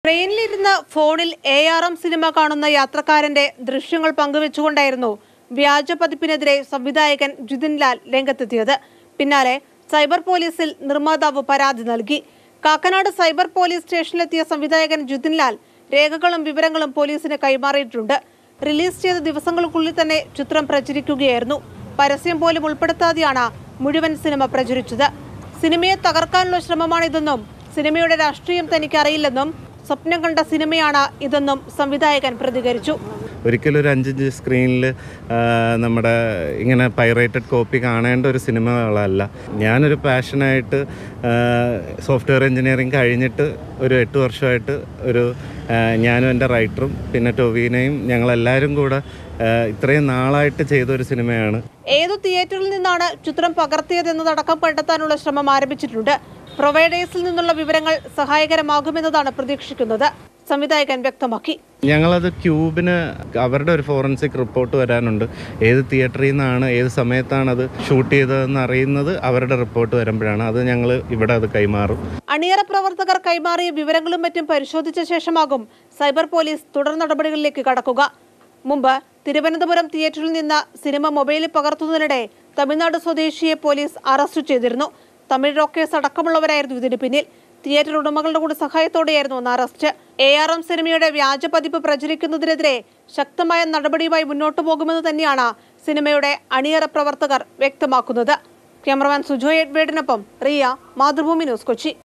ട്രെയിനിലിരുന്ന് ഫോണിൽ A R M cinema കാണുന്ന യാത്രക്കാരന്റെ ദൃശ്യങ്ങൾ പങ്കുവെച്ചുകൊണ്ടായിരുന്നു വ്യാജ പതിപ്പിനെതിരെ സംവിധായകൻ ജിതിൻ ലാൽ രംഗത്തെത്തിയത് പിന്നാലെ സൈബർ പോലീസിൽ നിർമ്മാതാവ് പരാതി നൽകി കാക്കനാട് സൈബർ പോലീസ് സ്റ്റേഷനിലെത്തിയ സംവിധായകൻ ജിതിൻ ലാൽ രേഖകളും വിവരങ്ങളും പോലീസിന് കൈമാറിയിട്ടുണ്ട് റിലീസ് ചെയ്ത ദിവസങ്ങൾക്കുള്ളിൽ തന്നെ ചിത്രം പ്രചരിക്കുകയായിരുന്നു പരസ്യം പോലും ഉൾപ്പെടുത്താതെയാണ് മുഴുവൻ സിനിമ പ്രചരിച്ചത് സിനിമയെ തകർക്കാനുള്ള ശ്രമമാണിതെന്നും സിനിമയുടെ രാഷ്ട്രീയം തനിക്ക് അറിയില്ലെന്നും സ്വപ്നം കണ്ട സിനിമയാണ് ഇതെന്നും സംവിധായകൻ പ്രതികരിച്ചു ഒരിക്കലും ഒരു അഞ്ചിഞ്ച് സ്ക്രീനിൽ നമ്മുടെ ഇങ്ങനെ പൈറേറ്റഡ് കോപ്പി കാണേണ്ട ഒരു സിനിമകളല്ല ഞാനൊരു പാഷനായിട്ട് സോഫ്റ്റ്വെയർ എഞ്ചിനീയറിങ് കഴിഞ്ഞിട്ട് ഒരു എട്ട് വർഷമായിട്ട് ഒരു ആ, ഞാനും എൻ്റെ റൈറ്ററും പിന്നെ ടൊവീനയും ഞങ്ങളെല്ലാവരും കൂടെ ആ, ഇത്രയും നാളായിട്ട് ചെയ്ത ഒരു സിനിമയാണ് ഏതു തിയേറ്ററിൽ നിന്നാണ് ചിത്രം പകർത്തിയതെന്നതടക്കം കണ്ടെത്താനുള്ള ശ്രമം ആരംഭിച്ചിട്ടുണ്ട് പ്രൊവൈഡേഴ്സിൽ നിന്നുള്ള വിവരങ്ങൾ സഹായകരമാകുമെന്നതാണ് പ്രതീക്ഷിക്കുന്നത് സംവിധായകൻ വ്യക്തമാക്കി ഞങ്ങളത് ക്യൂബിന് അവരുടെ ഒരു ഫോറൻസിക് റിപ്പോർട്ട് വരാനുണ്ട് ഏത് തിയേറ്ററിൽ നിന്നാണ് ഏത് സമയത്താണ് അത് ഷൂട്ട് ചെയ്തതെന്ന് അറിയുന്നത് അവരുടെ റിപ്പോർട്ട് വരുമ്പോഴാണ് അത് ഞങ്ങൾ ഇവിടെ അത് കൈമാറും അണിയറ പ്രവർത്തകർ കൈമാറിയ വിവരങ്ങളും മറ്റും പരിശോധിച്ച ശേഷമാകും സൈബർ പോലീസ് തുടർ നടപടികളിലേക്ക് കടക്കുക മുമ്പ് തിരുവനന്തപുരം തിയേറ്ററിൽ നിന്ന് സിനിമ മൊബൈലിൽ പകർത്തുന്നതിനിടെ തമിഴ്നാട് സ്വദേശിയെ പോലീസ് അറസ്റ്റ് ചെയ്തിരുന്നു തമിഴ് റോക്കേഴ്സ് അടക്കമുള്ളവരായിരുന്നു ഇതിന് പിന്നിൽ തിയേറ്റർ ഉടമകളുടെ കൂടി സഹായത്തോടെയായിരുന്നു അന്ന് അറസ്റ്റ് എ ആർ എം സിനിമയുടെ വ്യാജ പതിപ്പ് പ്രചരിക്കുന്നതിനെതിരെ ശക്തമായ നടപടിയുമായി മുന്നോട്ടു പോകുമെന്ന് തന്നെയാണ് സിനിമയുടെ അണിയറ പ്രവർത്തകർ വ്യക്തമാക്കുന്നത് ക്യാമറമാൻ സുജോയ് എഡ്വേഡിനൊപ്പം റിയ മാതൃഭൂമി ന്യൂസ് കൊച്ചി